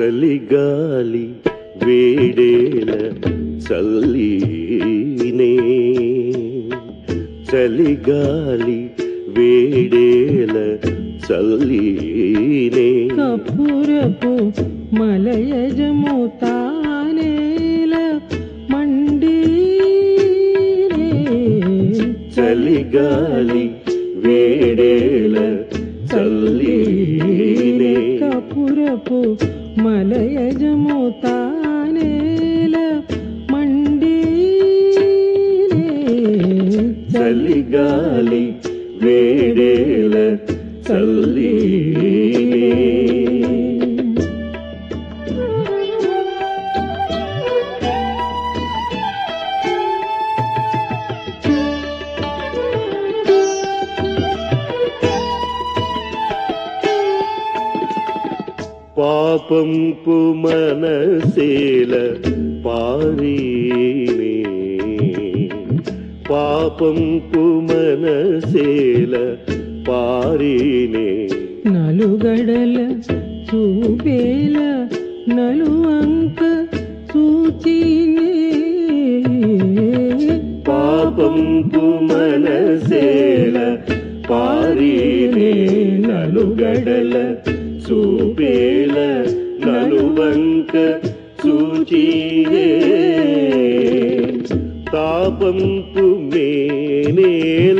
చలిగాలి వేడేల చల్లీనే చలిగాలి వేడేల చల్లీనే కపురపు మలయజము తానేల మండి చలిగాలి వేడేల చల్లీనే కపురపు మలయజము తానేల మండి చలిగాలి వేడేల చల్లీనే పాపంపు మనసేల పారీనే పాపంపు మనసేల పారీనే నలుగడల చూపేల నలువంక సూచినే పాపంపు మనసేల పారీనే నలుగడల చూపేల నలువంక సూచినే తాపంపు మేనేల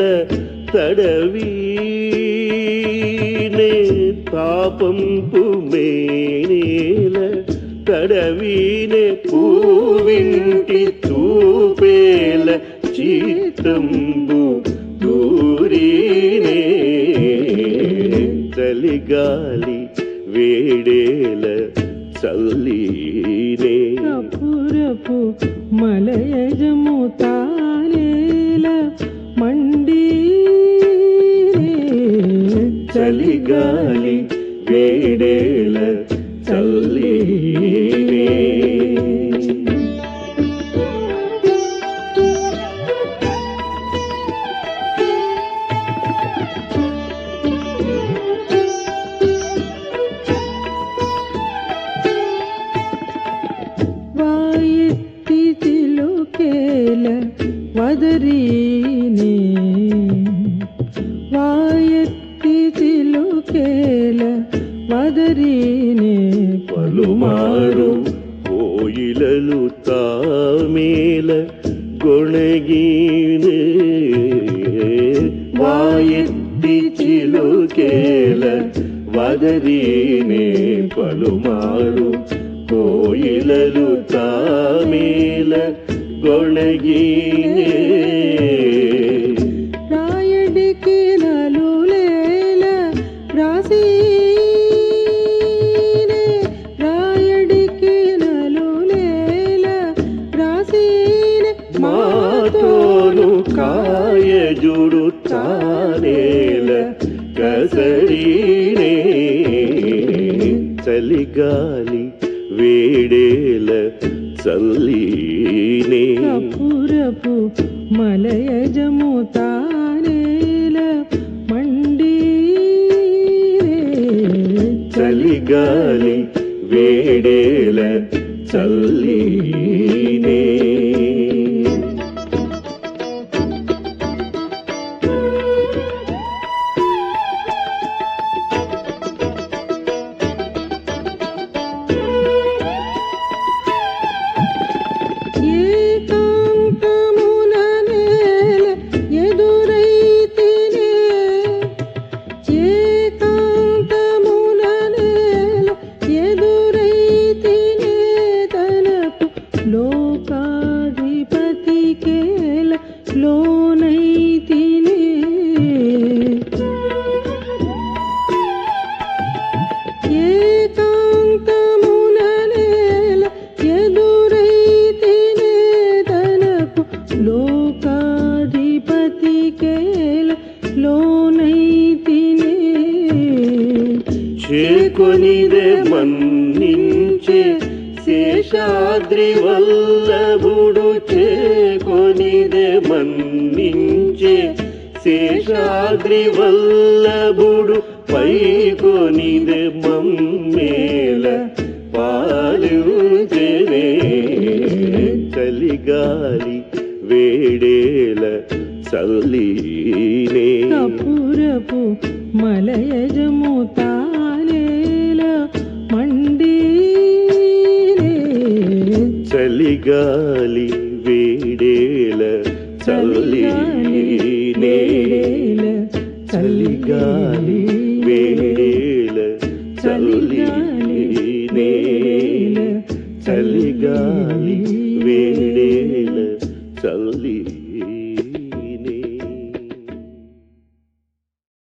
తడవీనే తాపంపు మేనేల తడవీనే పూవింటి తూపేల చిత్తంబు దూరీనే చలిగాలి వేడేల చల్లీనే కపురపు మలయజము తానేల మండి చలిగాలి వేడేల చల్లీనే వాయెత్తి తిలుకేల వదరీనే వాయెత్తి తిలుకేల వదరీనే పలుమారు కోయిలలు తామేల గొణగీనే వాయెత్తి చిలుకేల వదరీనే పలుమారు కోయిలలు తామేల గొణగీనే రాయడికి నలులేల రాసీనే రాయడికి నలులేల రాసీనే మాతోను కాయజుడు తానేల కసరీనే చలిగాలి వేడేల చల్లీనే కపురపు మలయజము తానేల మండి చలిగాలి వేడేల చల్లీనే ఏకాంతమున నేల ఎదురైతినే ఏకాంతమున నేల ఎదురైతినే తనకు లోకాధిపతి కేల లోనైతినే ఏకాంతమున నేల ఎదురైతినే తనకు లోకాధిపతి కేల లోనైతినే చేకొనిదే మన్నించే శేషాద్రి వల్లభుడు చేకొనిదే మన్నించే శేషాద్రి వల్లభుడు పైకొనిదే మమ్మేల పాలుచేనే చలిగాలి వేడేల చల్లీనే కపురపు మలయజము తాలేల మండీనే చలిగాలి వేడేల చల్లీనే